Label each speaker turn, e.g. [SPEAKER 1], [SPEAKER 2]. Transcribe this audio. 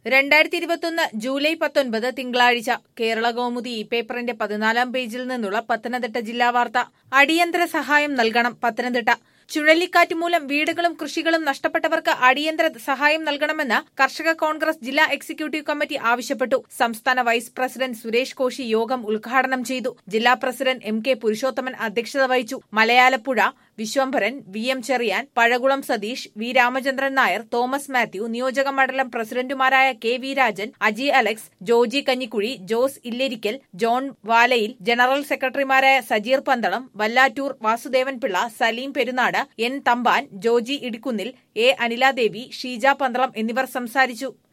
[SPEAKER 1] രണ്ടായിരത്തി ഇരുപത്തൊന്ന് ജൂലൈ പത്തൊൻപത് തിങ്കളാഴ്ച കേരള കൗമുദി ഈ പേപ്പറിന്റെ പതിനാലാം പേജിൽ നിന്നുള്ള പത്തനംതിട്ട ജില്ലാ വാർത്ത അടിയന്തര സഹായം നൽകണം പത്തനംതിട്ട ചുഴലിക്കാറ്റ് മൂലം വീടുകളും കൃഷികളും നഷ്ടപ്പെട്ടവർക്ക് അടിയന്തര സഹായം നൽകണമെന്ന് കർഷക കോൺഗ്രസ് ജില്ലാ എക്സിക്യൂട്ടീവ് കമ്മിറ്റി ആവശ്യപ്പെട്ടു സംസ്ഥാന വൈസ് പ്രസിഡന്റ് സുരേഷ് കോശി യോഗം ഉദ്ഘാടനം ചെയ്തു ജില്ലാ പ്രസിഡന്റ് എം കെ പുരുഷോത്തമൻ അധ്യക്ഷത വഹിച്ചു Malayalapuzha Viswambharan V M Cherian Pazhakulam Satheesh V Ramachandran Nair Thomas Mathew നിയോജക മണ്ഡലം പ്രസിഡന്റുമാരായ K V Rajan Aji Alex Joji Kanjikuzhy Jose Illerickal John Valayil general സെക്രട്ടറിമാരായ സജീർ പന്തളം വല്ലാറ്റൂർ വാസുദേവൻ പിള്ള സലീം പെരുന്നാട് എൻ തമ്പാൻ ജോജി ഇടിക്കുന്നിൽ എ അനിലാദേവി ഷീജ പന്തളം എന്നിവർ സംസാരിച്ചു